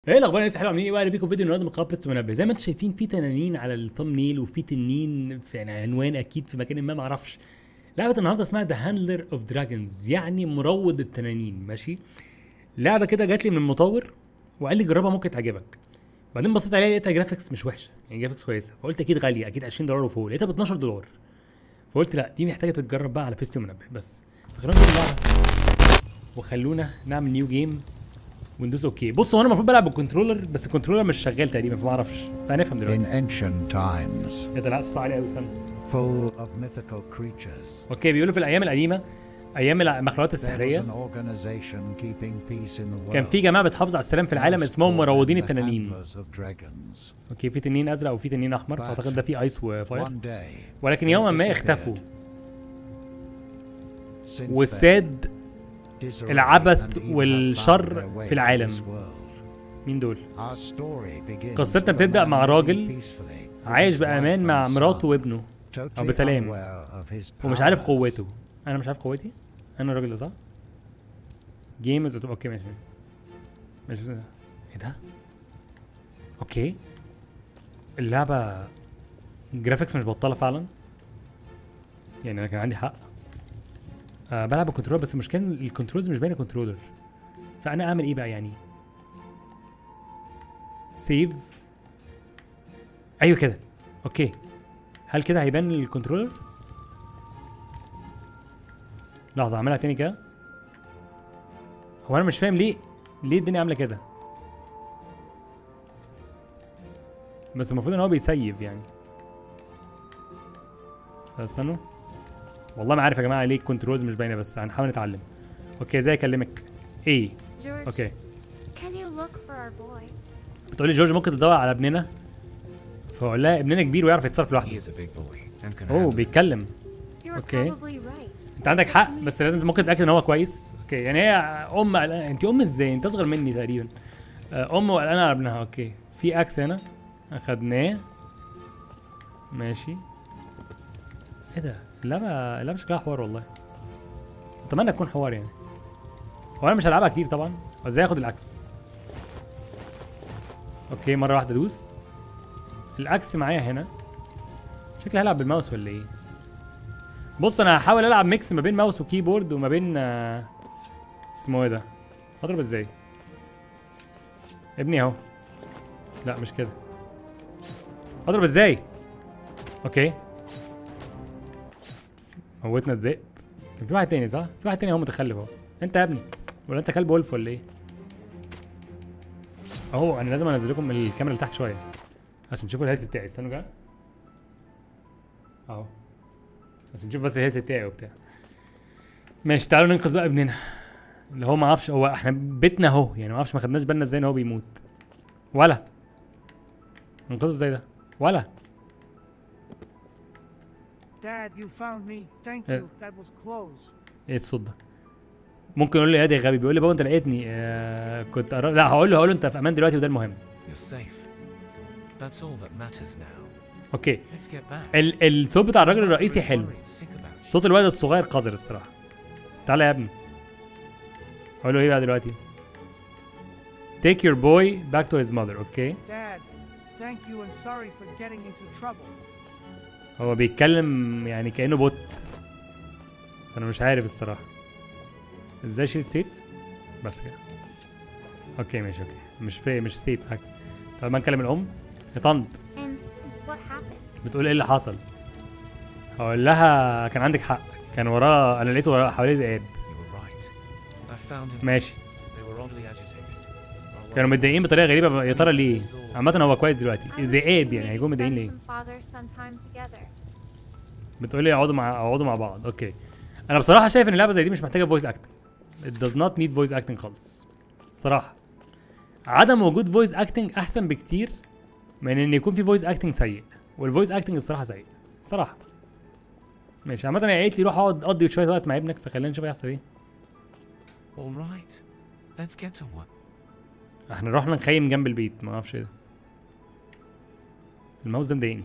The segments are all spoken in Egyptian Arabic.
ايه الاخبار الناس حلوه عاملين ايه بقى بيكم فيديو النهارده من قناه بيست منبه زي ما انتم شايفين في تنانين على الثمنيل وفي تنين في يعني عنوان اكيد في مكان ما معرفش لعبه النهارده اسمها ذا هاندلر اوف دراجونز يعني مروض التنانين ماشي لعبه كده جات لي من المطور وقال لي جربها ممكن تعجبك بعدين بصيت عليها لقيتها جرافيكس مش وحشه يعني جرافيكس كويسه فقلت اكيد غاليه اكيد 20 دولار وفوق لقيتها ب 12 دولار فقلت لا دي محتاجه تتجرب بقى على بيستو منبه بس فخلونا نجرب اللعبه وخلونا نعمل نيو جيم وندوس اوكي بص هو انا المفروض بلعب بالكنترولر بس الكنترولر مش شغال تقريبا فما اعرفش فهنفهم In دلوقتي ancient times, ايه ده لا صوت عالي قوي استنى full of mythical creatures, اوكي بيقولوا في الايام القديمه ايام المخلوقات there was السحريه an organization keeping peace in the world. كان في جماعه بتحافظ على السلام في العالم اسمهم مروضين The التنانين handlers of dragons. اوكي في تنين ازرق وفي تنين احمر فاعتقد ده في ايس وفاير One day, ولكن يوما ما disappeared. اختفوا since then, والساد disarray العبث and evil have والشر found their way في العالم. to this world. مين دول Our story begins قصتنا with a بتبدأ man مع living راجل peacefully with عايش his بامان wife مع and مراته son, وابنه totally أو بسلام. unaware of his ومش عارف powers. قوته انا مش عارف قوتي انا الراجل ده صح جيم از اوكي ماشي ماشي ايه ده اوكي اللعبه جرافيكس مش بطاله فعلا يعني انا كان عندي حق آه بلعب بالكنترولر بس المشكله إن الكنترولز مش باينه كنترولر فانا اعمل ايه بقى يعني سيف ايوه كده اوكي هل كده هيبان الكنترولر لحظة اعملها تاني كده هو انا مش فاهم ليه ليه الدنيا عاملة كده بس المفروض ان هو بيسيف يعني فاستنوا والله ما عارف يا جماعة ليه الكنترولز مش باينة بس هنحاول نتعلم اوكي ازاي اكلمك ايه George, اوكي can you look for our boy? بتقولي جورج ممكن تدور على ابننا فاقول لها ابننا كبير ويعرف يتصرف He لوحده is a big boy and can اوه handle بيتكلم You're Okay. probably right. انت عندك حق بس لازم ممكن تتاكد ان هو كويس اوكي يعني هي ام قلقانة. انت ام ازاي انت اصغر مني تقريبا آه، ام وقلقانه على ابنها اوكي في اكس هنا اخدناه ماشي ايه ده اللعبه اللعبه شكلها حوار والله اتمنى تكون حوار يعني هو انا مش هلعبها كتير طبعا ازاي اخد الاكس اوكي مره واحده ادوس الاكس معايا هنا شكلي هلعب بالماوس ولا ايه بص انا هحاول العب ميكس ما بين ماوس وكيبورد وما بين آه، اسمه ايه ده اضرب ازاي ابني اهو لا مش كده اضرب ازاي اوكي موتنا الذئب كان في واحد تاني صح في واحد تاني هو متخلف اهو انت يا ابني ولا انت كلب ولف ولا ايه اهو انا لازم انزل لكم الكاميرا لتحت شويه عشان تشوفوا الهيلث بتاعي استنوا كده اهو عشان نشوف بس الهيلث بتاعي وبتاع ماشي تعالوا ننقذ بقى ابننا اللي هو ما اعرفش هو احنا بيتنا اهو يعني ما اعرفش ما خدناش بالنا ازاي ان هو بيموت ولا ننقذه ازاي ده ولا Dad, you found me. Thank Yeah. you. That was close. ايه الصوت ده ممكن يقول لي يا دي غبي بيقول لي بابا انت لقيتني آه كنت قرب... لا هقول له هقول له انت في امان دلوقتي وده المهم You're safe. That's all that matters now. اوكي Let's get back. ال الصوت بتاع الراجل Mother الرئيسي is حلو worried, sick about you. صوت الولد الصغير قذر الصراحه تعالى يا ابني اقول له ايه بقى دلوقتي take your boy back to his mother اوكي Dad, thank you and sorry for getting into trouble. هو بيتكلم يعني كانه بوت انا مش عارف الصراحه ازاي شيل سيف بس كده اوكي ماشي اوكي مش في مش سيف عكس طب ما نكلم الام يا طنط And what happened? بتقول ايه اللي حصل هقول لها كان عندك حق كان وراه انا لقيته وراه حواليه ذئاب You were right. I found him. ماشي They were oddly agitated. Our كانوا wife- متضايقين بطريقه غريبه يا ترى ليه عامه هو كويس دلوقتي I was ذئاب thinking يعني maybe هيكونوا متضايقين spend ليه some father son time together. بتقول لي اقعدوا مع اقعدوا مع بعض اوكي انا بصراحه شايف ان اللعبه زي دي مش محتاجه فويس اكتنج it does not need voice acting خالص الصراحه عدم وجود فويس اكتنج احسن بكتير من ان يكون في فويس اكتنج سيء والفويس اكتنج الصراحه سيء الصراحه ماشي عامه هي قالت لي روح اقعد قضي شويه وقت مع ابنك فخلينا نشوف هيحصل ايه All right. Let's get to work. احنا رحنا نخيم جنب البيت ما اعرفش ايه ده الماوس ده مضايقني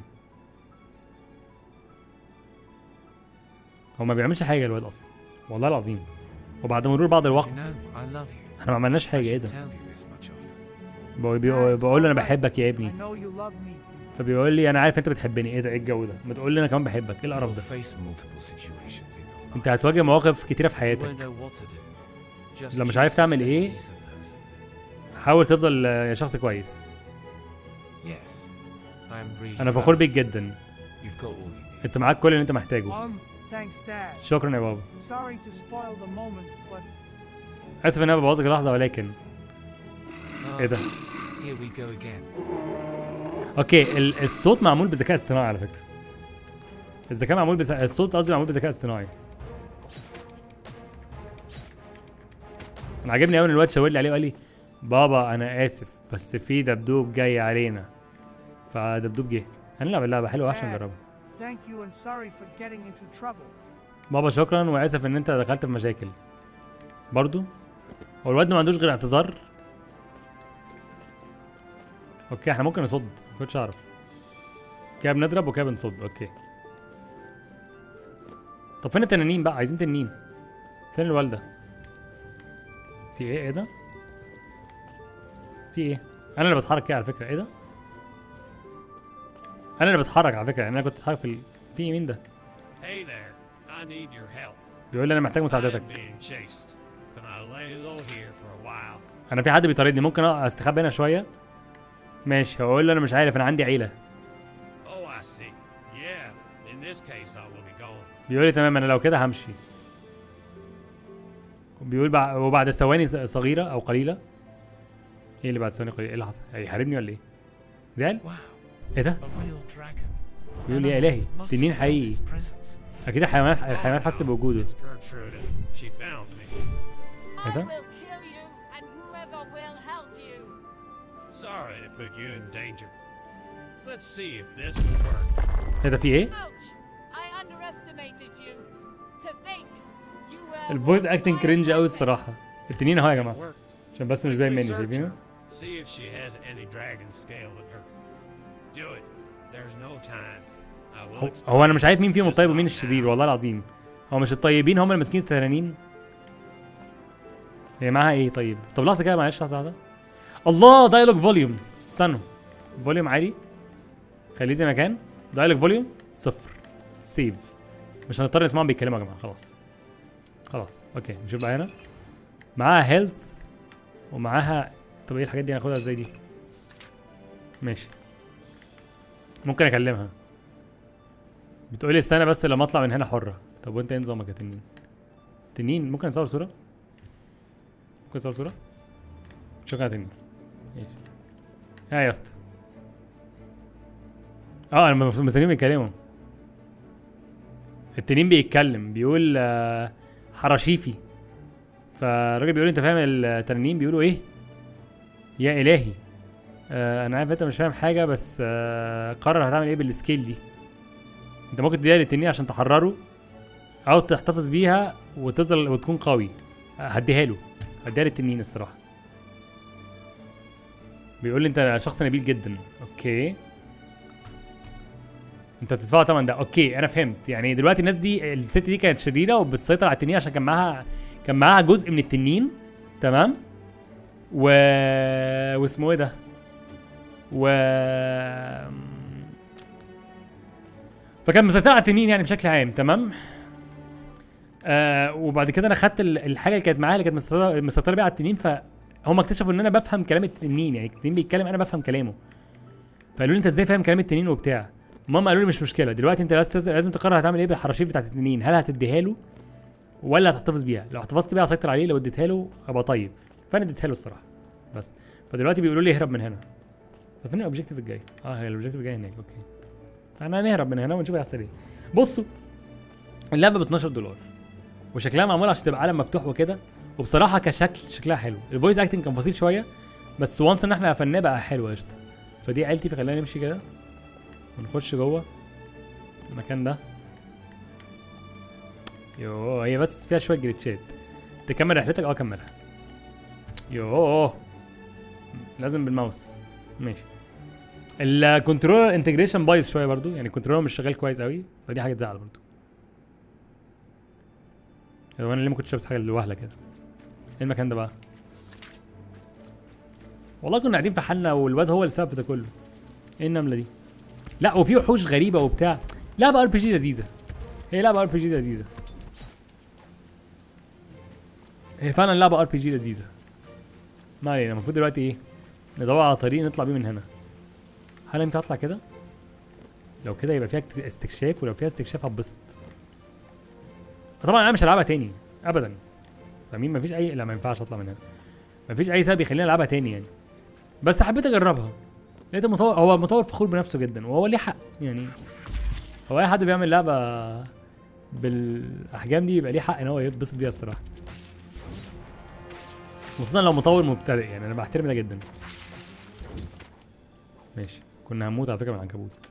هو ما بيعملش حاجه الواد اصلا والله العظيم وبعد مرور بعض You الوقت know, I love you. احنا ما عملناش I حاجه ايه should ده tell you this much often. بقول, بيقول, بقول له انا Max, بحبك يا I ابني know you love me. فبيقول لي انا عارف انت بتحبني ايه ده ايه الجو ده ما تقول لي انا كمان بحبك ايه You'll القرف ده face multiple situations in your انت life. هتواجه مواقف كتيره في You حياتك won't know what to do. Just لو مش choose عارف to تعمل stay a إيه، decent person. حاول تفضل آه، شخص كويس Yes. I'm really انا فخور proud. بيك جدا You've got all you need. انت معاك كل اللي انت محتاجه Um, thanks, Dad. شكرا يا بابا Sorry to spoil the moment, but اسف ان انا ببوظك اللحظه ولكن Ah, ايه ده Here we go again. اوكي ال- الصوت معمول بذكاء اصطناعي على فكره الذكاء معمول بس... الصوت قصدي معمول بذكاء اصطناعي انا عاجبني قوي ان الواد شاور لي عليه وقال لي بابا انا اسف بس في دبدوب جاي علينا فدبدوب جه هنلعب اللعبه حلوه عشان نجربها thank you and sorry for getting into trouble. بابا شكرا واسف ان انت دخلت في مشاكل برضو هو الواد ما عندوش غير اعتذار اوكي احنا ممكن نصد ما كنتش اعرف كده بنضرب وكده بنصد اوكي طب فين التنانين بقى عايزين تنين فين الوالده في ايه ايه ده في ايه انا اللي بتحرك كده على فكره ايه ده انا اللي بتحرك على فكره يعني انا كنت بتحرك في ال... في مين ده Hey there, I need your help. بيقول لي انا محتاج I'm مساعدتك being chased. Can I lay low here for a while? انا في حد بيطاردني ممكن استخبى هنا شويه ماشي هقول له انا مش عارف انا عندي عيله Oh, I see. Yeah, in this case, I will be gone. بيقول لي تمام انا لو كده همشي بيقول بع... وبعد ثواني صغيره او قليله ايه اللي بعد ثواني قليله ايه اللي حصل هيحاربني ولا ايه زعل Wow. ايه ده A real dragon. بيقول لي يا Animals الهي must have تنين felt حقيقي his presence. اكيد الحيوانات الحيوانات حست بوجوده It's Gertrude. She found me. I Ada? will kill you, and whoever will help you. Sorry to put you in danger. Let's see if this will work. ايه ده في ايه Ouch! I underestimated you. To think you were. الفويس اكتنج كرنج قوي الصراحه التنين اهو يا جماعه Worked. عشان بس مش باين مني Research شايفينه her. See if she has any dragon scale with her. Do it. There's no time. I will هو, explain. هو انا مش عارف مين فيهم الطيب ومين الشرير والله العظيم هو مش الطيبين هم اللي ماسكين التنانين هي معاها ايه طيب طب لحظه كده معلش لحظه واحده الله دايلوج فوليوم استنوا فوليوم عالي خليه زي ما كان دايلوج فوليوم صفر سيف مش هنضطر نسمعهم بيتكلموا يا جماعه خلاص خلاص اوكي نشوف بقى هنا معاها هيلث ومعاها طب ايه الحاجات دي هناخدها ازاي دي ماشي ممكن اكلمها بتقولي استنى بس لما اطلع من هنا حرة طب وانت ايه نظامك يا تنين تنين ممكن نصور صورة ممكن نصور صورة شكرا يا تنين ماشي ها يا اسطى اه انا المفروض مستنيهم يتكلموا التنين بيتكلم بيقول آه، حراشيفي فالراجل بيقول انت فاهم التنانين بيقولوا ايه يا الهي آه انا عارف انت مش فاهم حاجه بس آه قرر هتعمل ايه بالسكيل دي انت ممكن تديها للتنين عشان تحرره او تحتفظ بيها وتفضل وتكون قوي هديها له هديها للتنين الصراحه بيقول لي انت شخص نبيل جدا اوكي انت هتدفع طبعا ده اوكي انا فهمت يعني دلوقتي الناس دي الست دي كانت شريره وبتسيطر على التنين عشان كان معاها كان معاها جزء من التنين تمام و واسمه ايه ده و فكان مسيطر على التنين يعني بشكل عام تمام آه وبعد كده انا خدت ال- الحاجه اللي كانت معايا اللي كانت مسيطره مسيطره بيها على التنين فهم اكتشفوا ان انا بفهم كلام التنين يعني التنين بيتكلم انا بفهم كلامه فقالوا لي انت ازاي فاهم كلام التنين وبتاع ماما قالوا لي مش مشكله دلوقتي انت لازم لازم تقرر هتعمل ايه بالحراشيف بتاعت التنين هل هتديها له ولا هتحتفظ بيها لو احتفظت بيها هسيطر عليه لو اديتها له ابقى طيب فانا اديتها له الصراحه بس فدلوقتي بيقولوا لي اهرب من هنا طب فين الاوبجيكتيف الجاي اه هي الاوبجيكتيف الجاي هناك اوكي احنا هنهرب من هنا ونشوف هيحصل ايه بصوا اللعبه ب 12 دولار وشكلها معمول عشان تبقى عالم مفتوح وكده وبصراحه كشكل شكلها حلو الفويس اكتنج كان فصيل شويه بس وانس ان احنا قفلناه بقى حلو قشطه فدي عيلتي فخلينا نمشي كده ونخش جوه المكان ده يوه هي بس فيها شويه جليتشات تكمل رحلتك اه كملها يوه لازم بالماوس ماشي الكنترولر انتجريشن بايظ شويه برضو يعني الكنترولر مش شغال كويس قوي فدي حاجه تزعل برضو هو انا ليه ما كنتش لابس حاجه لوهله كده ايه المكان ده بقى والله كنا قاعدين في حالنا والواد هو السبب في ده كله ايه النمله دي لا وفي وحوش غريبه وبتاع لعبه ار بي جي لذيذه هي لعبه ار بي جي لذيذه هي فعلا لعبه ار بي جي لذيذه ما علينا المفروض دلوقتي ايه ندور على طريق نطلع بيه من هنا هل ينفع اطلع كده لو كده يبقى فيها اكت- استكشاف ولو فيها استكشاف هتبسط طبعا انا مش هلعبها تاني ابدا فاهمين مفيش اي لا ما ينفعش اطلع من هنا مفيش اي سبب يخليني العبها تاني يعني بس حبيت اجربها لقيت المطور هو المطور فخور بنفسه جدا وهو ليه حق يعني هو اي حد بيعمل لعبه بالاحجام دي يبقى ليه حق ان هو يتبسط بيها الصراحه خصوصا لو مطور مبتدئ يعني انا بحترم ده جدا ماشي كنا هنموت على فكره من العنكبوت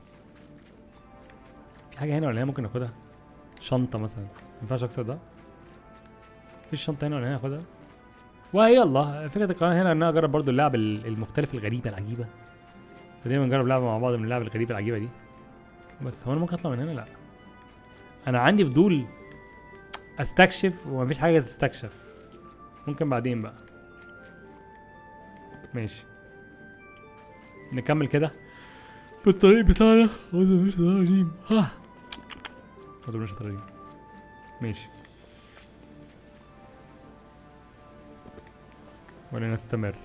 في حاجه هنا ولا هنا ممكن ناخدها شنطه مثلا ما ينفعش اكسر ده في شنطه هنا ولا هنا اخدها ويلا فكره القناه هنا ان انا اجرب برضو اللعب ال- المختلفه الغريبه العجيبه خلينا نجرب لعبه مع بعض من اللعب الغريبه العجيبه دي بس هو انا ممكن اطلع من هنا لا انا عندي فضول استكشف ومفيش حاجه تستكشف ممكن بعدين بقى ماشي نكمل كده بالطريق بتاعنا اعوذ بالله من الشيطان الرجيم ها اعوذ بالله من الشيطان الرجيم ماشي ولنستمر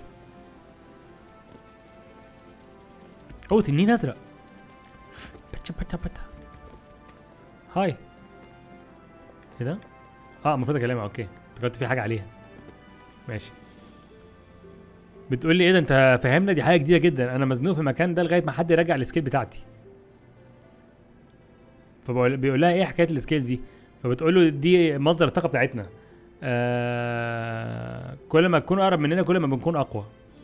اوه تنين ازرق بتا بتا بتا هاي ايه ده؟ اه المفروض اكلمها اوكي افتكرت في حاجه عليها ماشي بتقول لي ايه ده انت فاهمنا دي حاجه جديده جدا انا مزنوق في المكان ده لغايه ما حد يرجع السكيل بتاعتي فبقول بيقول لها ايه حكايه السكيلز دي فبتقول له دي مصدر الطاقه بتاعتنا آه كل ما تكون اقرب مننا كل ما بنكون اقوى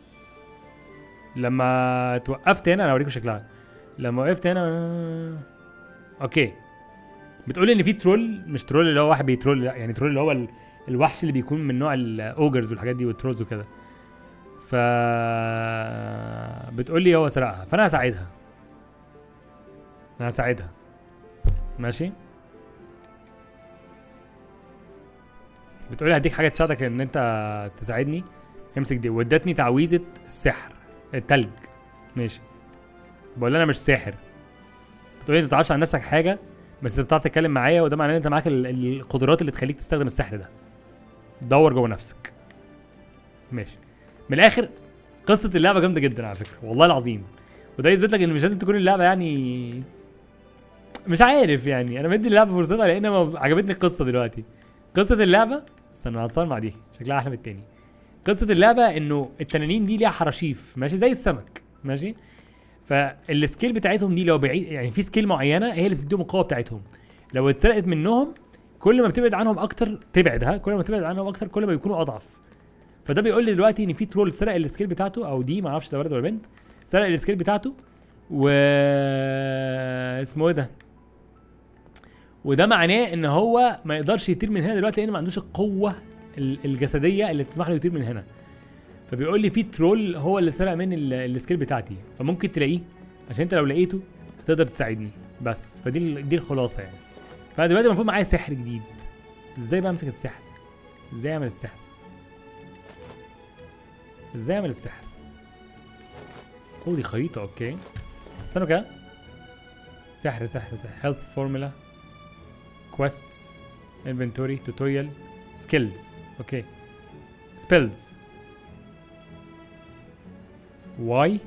لما توقفت هنا انا اوريكم شكلها لما وقفت هنا اوكي بتقول ان في ترول مش ترول اللي هو واحد بيترول لا يعني ترول اللي هو ال- الوحش اللي بيكون من نوع الاوجرز والحاجات دي والترولز وكده ف بتقول لي هو سرقها فانا هساعدها انا هساعدها ماشي بتقول لي هديك حاجه تساعدك ان انت تساعدني امسك دي وادتني تعويذه السحر التلج ماشي بقول لها انا مش ساحر بتقول لي انت ما تعرفش عن نفسك حاجه بس انت بتعرف تتكلم معايا وده معناه ان انت معاك ال- القدرات اللي تخليك تستخدم السحر ده دور جوه نفسك ماشي من الاخر قصه اللعبه جامده جدا على فكره والله العظيم وده يثبت لك ان مش لازم تكون اللعبه يعني مش عارف يعني انا بدي اللعبه فرصتها لان ما- عجبتني القصه دلوقتي قصه اللعبه استنى هتصور مع دي شكلها احلى من التاني قصه اللعبه انه التنانين دي ليها حراشيف ماشي زي السمك ماشي فالسكيل بتاعتهم دي لو بعيد يعني في سكيل معينه هي اللي بتديهم القوه بتاعتهم لو اتسرقت منهم كل ما بتبعد عنهم اكتر تبعد ها كل ما تبعد عنهم اكتر كل ما بيكونوا اضعف فده بيقول لي دلوقتي ان في ترول سرق السكيل بتاعته او دي ما اعرفش ده ولد ولا بنت سرق السكيل بتاعته و اسمه ايه ده وده معناه ان هو ما يقدرش يطير من هنا دلوقتي لان ما عندوش القوه ال- الجسديه اللي تسمح له يطير من هنا فبيقول لي في ترول هو اللي سرق من ال- السكيل بتاعتي فممكن تلاقيه عشان انت لو لقيته هتقدر تساعدني بس فدي ال- دي الخلاصه يعني فانا دلوقتي المفروض معايا سحر جديد ازاي بقى امسك السحر ازاي اعمل السحر ازاي اعمل السحر اوه دي خريطه اوكي استنوا كده سحر سحر سحر هيلث فورمولا quests inventory tutorial skills اوكي spells واي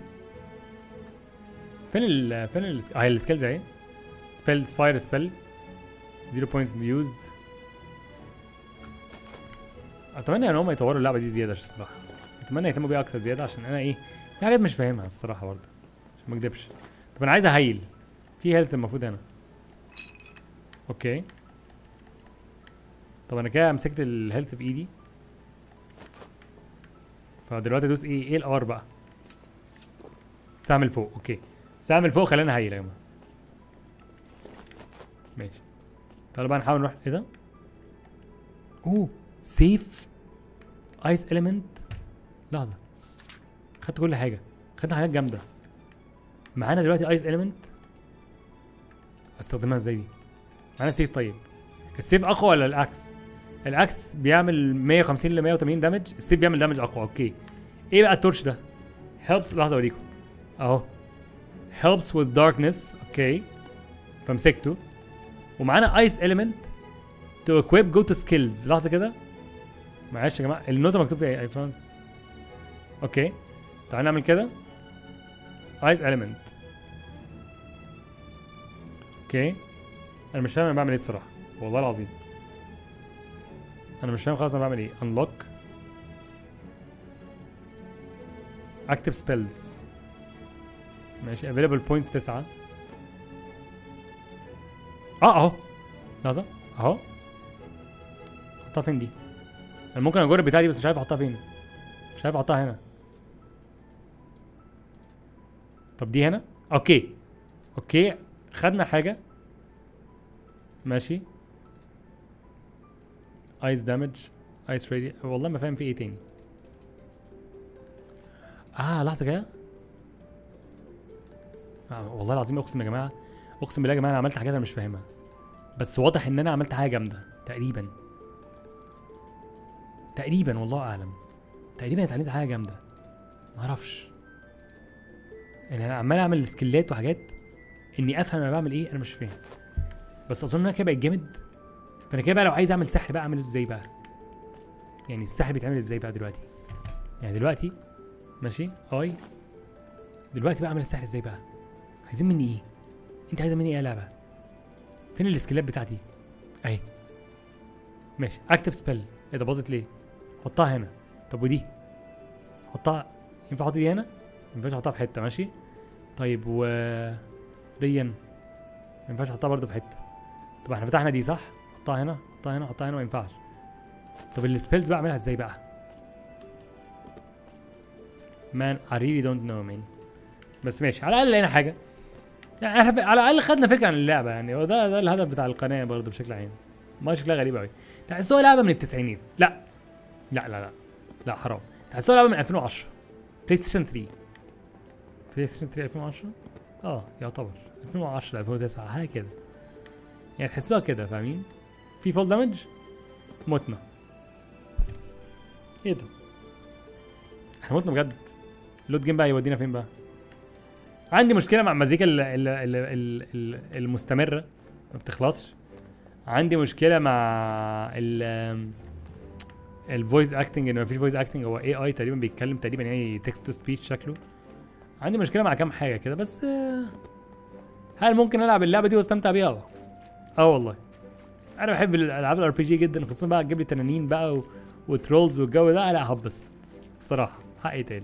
فين ال فين ال اه هي السكيلز اهي spells fire spell 0 points used اتمنى ان هم يطوروا اللعبه دي زياده الصراحه اتمنى يهتموا بيها اكتر زياده عشان انا ايه في حاجات مش فاهمها الصراحه برضه عشان ما اكدبش طب انا عايز اهيل في هيلث المفروض هنا اوكي طب انا كده مسكت الهيلث في ايدي فدلوقتي ادوس ايه ايه الار بقى سهم لفوق اوكي سهم لفوق خلينا هيل يا جماعه ماشي تعالوا بقى نحاول نروح ايه ده اوه سيف ايس اليمنت لحظه خدت كل حاجه خدت حاجات جامده معانا دلوقتي ايس اليمنت استخدمها ازاي دي معانا سيف طيب السيف اقوى ولا الاكس الاكس بيعمل 150 ل 180 دامج السيف بيعمل دامج اقوى اوكي ايه بقى التورش ده helps لحظه اوريكم اهو helps with darkness اوكي فمسكته ومعانا ايس element to equip go to skills لحظه كده معلش يا جماعه النوتة مكتوب فيها ايه اي فرانس اوكي تعال نعمل كده ايس element اوكي انا مش فاهم انا بعمل ايه الصراحه والله العظيم انا مش فاهم خالص انا بعمل ايه unlock active spells ماشي available points 9 اه اهو لحظه اهو احطها فين دي انا ممكن اجرب بتاعي دي بس مش عارف احطها فين مش عارف احطها هنا طب دي هنا اوكي اوكي خدنا حاجه ماشي ايس دامج ايس رادي والله ما فاهم في ايه تاني اه لحظه كده آه والله العظيم اقسم يا جماعه اقسم بالله يا جماعه انا عملت حاجات انا مش فاهمها بس واضح ان انا عملت حاجه جامده تقريبا تقريبا والله اعلم تقريبا اتعلمت حاجه جامده ما اعرفش يعني انا عمال اعمل سكيلات وحاجات اني افهم انا بعمل ايه انا مش فاهم بس اظن انا كده بقيت جامد فانا كده بقى لو عايز اعمل سحر بقى اعمله ازاي بقى يعني السحر بيتعمل ازاي بقى دلوقتي يعني دلوقتي ماشي اي دلوقتي بقى اعمل السحر ازاي بقى عايزين مني ايه انت عايزه مني ايه يا لعبه فين السكيلات بتاعتي اهي ماشي اكتف سبيل ايه ده باظت ليه حطها هنا طب ودي حطها ينفع احط دي هنا ما ينفعش احطها في حته ماشي طيب و ديا ما ينفعش احطها برضه في حته طب احنا فتحنا دي صح حطها هنا حطها هنا حطها هنا ما ينفعش طب السبيلز بقى اعملها ازاي بقى مان I really don't know man بس ماشي على الاقل لقينا حاجه يعني احنا ف- على الاقل خدنا فكره عن اللعبه يعني هو ده ده الهدف بتاع القناه برضه بشكل عام ما شكلها غريب قوي تحسوها لعبه من التسعينات لا لا لا لا لا حرام تحسوها لعبه من 2010 بلاي ستيشن 3 بلاي ستيشن 3 2010 اه يعتبر 2010 2009 حاجه كده يعني تحسوها كده فاهمين في فول دامج متنا ايه ده احنا متنا بجد اللود جيم بقى يودينا فين بقى عندي مشكله مع المزيكا ال- ال- ال- ال- ال- المستمره ما بتخلصش عندي مشكله مع ال الفويس اكتنج ان مفيش فويس اكتنج هو اي اي تقريبا بيتكلم تقريبا يعني تكست تو سبيتش شكله عندي مشكله مع كام حاجه كده بس آه، هل ممكن العب اللعبه دي واستمتع بيها اه اه والله انا بحب الالعاب الار بي جي جدا خصوصا بقى تجيب لي تنانين بقى و... وترولز والجو ده لا هبسط الصراحه حقي تاني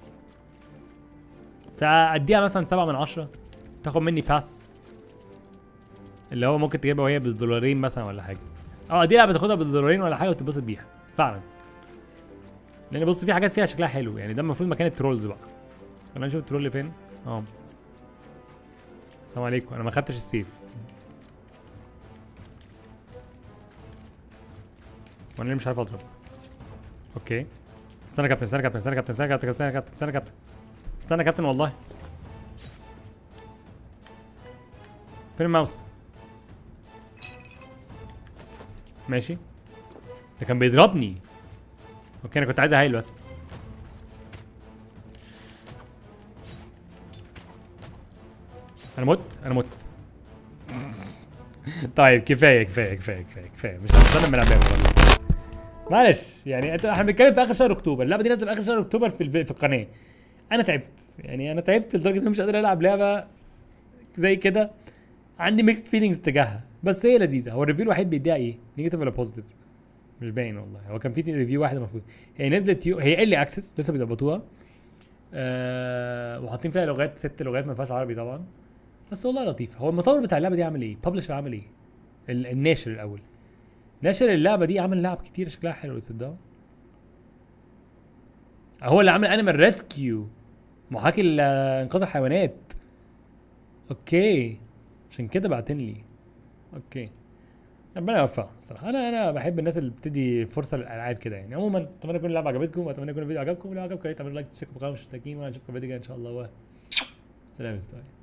فاديها مثلا سبعة من عشرة تاخد مني باس اللي هو ممكن تجيبها وهي بالدولارين مثلا ولا حاجه اه دي لعبه تاخدها بالدولارين ولا حاجه وتتبسط بيها فعلا لان بص في حاجات فيها شكلها حلو يعني ده المفروض مكان الترولز بقى خلينا نشوف الترول اللي فين اه السلام عليكم انا ما خدتش السيف وانا ليه مش عارف اضرب اوكي استنى يا كابتن استنى يا كابتن استنى يا كابتن استنى يا كابتن استنى يا كابتن استنى يا كابتن استنى يا كابتن والله فين الماوس ماشي ده كان بيضربني اوكي انا كنت عايز اهايل بس انا مت انا مت طيب كفايه كفايه كفايه كفايه كفايه مش هنستنى من اللعبه خالص معلش يعني انت احنا بنتكلم في اخر شهر اكتوبر اللعبه دي نازله في اخر شهر اكتوبر في الف- في القناه انا تعبت يعني انا تعبت لدرجه ان أنا مش قادر العب لعبه زي كده عندي ميكس فيلينجز تجاهها بس هي لذيذه هو الريفيو الوحيد بيديها ايه نيجاتيف ولا بوزيتيف مش باين والله هو كان في ريفيو واحد المفروض هي نزلت يو... هي ايرلي اكسس لسه بيظبطوها أه... وحاطين فيها لغات ست لغات ما ينفعش عربي طبعا بس والله لطيف هو المطور بتاع اللعبه دي عامل ايه ببلشر عامل ايه ال- الناشر الاول ناشر اللعبه دي عامل لعب كتير شكلها حلو تصدقوا هو اللي عامل انيمال ريسكيو محاكي ل- انقاذ الحيوانات اوكي عشان كده بعتن لي اوكي ربنا يوفقهم الصراحه انا انا بحب الناس اللي بتدي فرصه للالعاب كده يعني عموما اتمنى يكون اللعبه عجبتكم واتمنى يكون الفيديو عجبكم ولو عجبكم يا ريت تعملوا لايك تشتركوا في القناه مش مشتركين وانا اشوفكم في الفيديو الجاي ان شاء الله و... سلام يا مستر